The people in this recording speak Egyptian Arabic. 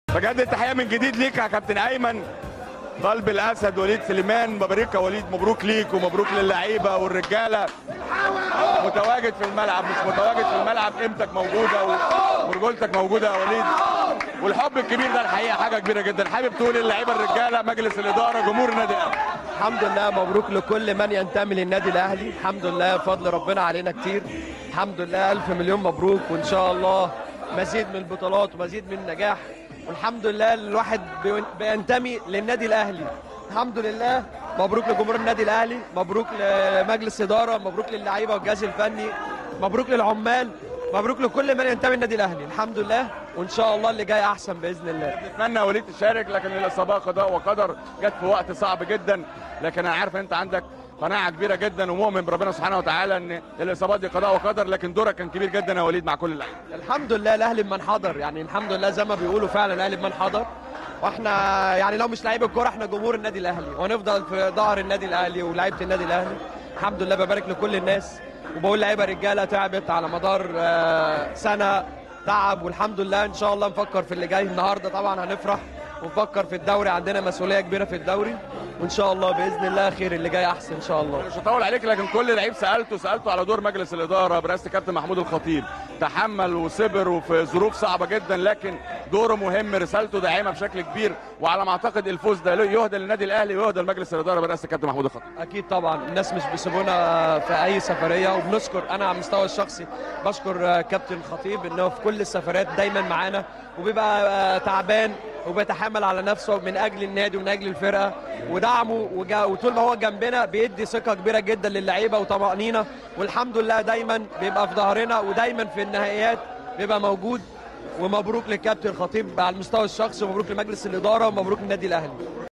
بجد التحيه من جديد ليك يا كابتن ايمن قلب الاسد وليد سليمان مبارك يا وليد مبروك ليك ومبروك للعيبه والرجاله متواجد في الملعب مش متواجد في الملعب قيمتك موجوده ورجولتك موجوده يا وليد والحب الكبير ده الحقيقه حاجه كبيره جدا حابب تقول للعيبه الرجاله مجلس الاداره جمهور النادي الاهلي الحمد لله مبروك لكل من ينتمي للنادي الاهلي الحمد لله فضل ربنا علينا كتير الحمد لله الف مليون مبروك وان شاء الله مزيد من البطولات ومزيد من النجاح والحمد لله الواحد بي- بينتمي للنادي الاهلي الحمد لله مبروك لجمهور النادي الاهلي مبروك لمجلس اداره مبروك للعيبه والجهاز الفني مبروك للعمال مبروك لكل من ينتمي للنادي الاهلي الحمد لله وان شاء الله اللي جاي احسن باذن الله نتمنى وليد تشارك لكن الاصابه قضاء وقدر جت في وقت صعب جدا لكن انا عارف ان انت عندك قناعه كبيره جدا ومؤمن بربنا سبحانه وتعالى ان الاصابات دي قضاء وقدر لكن دورك كان كبير جدا يا وليد مع كل اللعيبه الحمد لله الاهلي بمن حضر يعني الحمد لله زي ما بيقولوا فعلا الاهلي بمن حضر واحنا يعني لو مش لعيبه الكوره احنا جمهور النادي الاهلي وهنفضل في ظهر النادي الاهلي ولاعيبه النادي الاهلي الحمد لله ببارك لكل الناس وبقول لعيبه رجاله تعبت على مدار آه، سنه تعب والحمد لله ان شاء الله نفكر في اللي جاي النهارده طبعا هنفرح ونفكر في الدوري عندنا مسؤوليه كبيره في الدوري وان شاء الله باذن الله خير اللي جاي احسن ان شاء الله مش هطول عليك لكن كل لعيب سالته سالته على دور مجلس الاداره برئاسه كابتن محمود الخطيب تحمل وصبر وفي ظروف صعبه جدا لكن دوره مهم رسالته داعمه بشكل كبير وعلى ما اعتقد الفوز ده يهدى للنادي الاهلي ويهدى لمجلس الاداره برئاسه كابتن محمود الخطيب اكيد طبعا الناس مش بيسيبونا في اي سفريه وبنشكر انا على المستوى الشخصي بشكر آه، كابتن خطيب انه في كل السفرات دايما معانا وبيبقى آه، تعبان وبيتحمل على نفسه من اجل النادي ومن اجل الفرقه ودعمه وجا- وطول ما هو جنبنا بيدي ثقه كبيره جدا للعيبه وطمانينه والحمد لله دايما بيبقى في ظهرنا ودايما في النهائيات بيبقى موجود ومبروك للكابتن خطيب على المستوى الشخصي ومبروك لمجلس الاداره ومبروك للنادي الاهلي